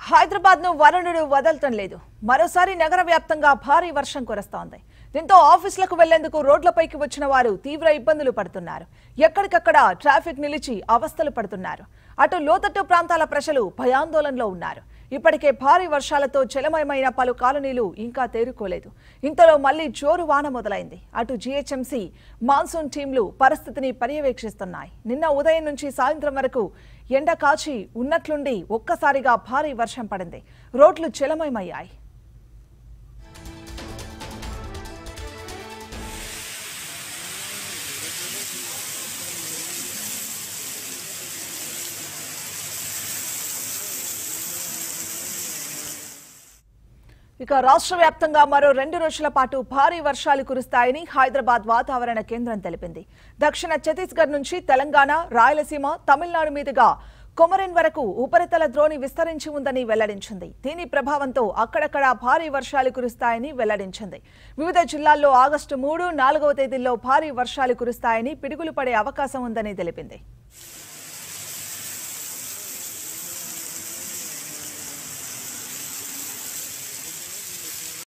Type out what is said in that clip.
హైదరాబాద్ ను వరుణుడు వదలటం లేదు మరోసారి నగర వ్యాప్తంగా భారీ వర్షం కురుస్తోంది దీంతో ఆఫీసులకు వెళ్లేందుకు రోడ్లపైకి వచ్చిన వారు తీవ్ర ఇబ్బందులు పడుతున్నారు ఎక్కడికక్కడ ట్రాఫిక్ నిలిచి అవస్థలు పడుతున్నారు అటు లోతట్టు ప్రాంతాల ప్రజలు భయాందోళనలో ఉన్నారు ఇప్పటికే భారీ వర్షాలతో జలమయమైన పలు కాలనీలు ఇంకా తేరుకోలేదు ఇంతలో మళ్లీ జోరు వాన మొదలైంది అటు జీహెచ్ఎంసీ మాన్సూన్ టీంలు పరిస్థితిని పర్యవేక్షిస్తున్నాయి నిన్న ఉదయం నుంచి సాయంత్రం వరకు ఎండ కాచి ఉన్నట్లుండి ఒక్కసారిగా భారీ వర్షం పడింది రోడ్లు జలమయమయ్యాయి ఇక రాష్ట్ర వ్యాప్తంగా మరో రెండు రోజుల పాటు భారీ వర్షాలు కురుస్తాయని హైదరాబాద్ వాతావరణ కేంద్రం తెలిపింది దక్షిణ ఛత్తీస్గఢ్ నుంచి తెలంగాణ రాయలసీమ తమిళనాడు మీదుగా కొమరెన్ వరకు ఉపరితల ద్రోణి విస్తరించి ఉందని వెల్లడించింది దీని ప్రభావంతో అక్కడక్కడ భారీ వర్షాలు కురుస్తాయని వెల్లడించింది వివిధ జిల్లాల్లో ఆగస్టు మూడు నాలుగవ తేదీల్లో భారీ వర్షాలు కురుస్తాయని పిడుగులు పడే అవకాశం ఉందని తెలిపింది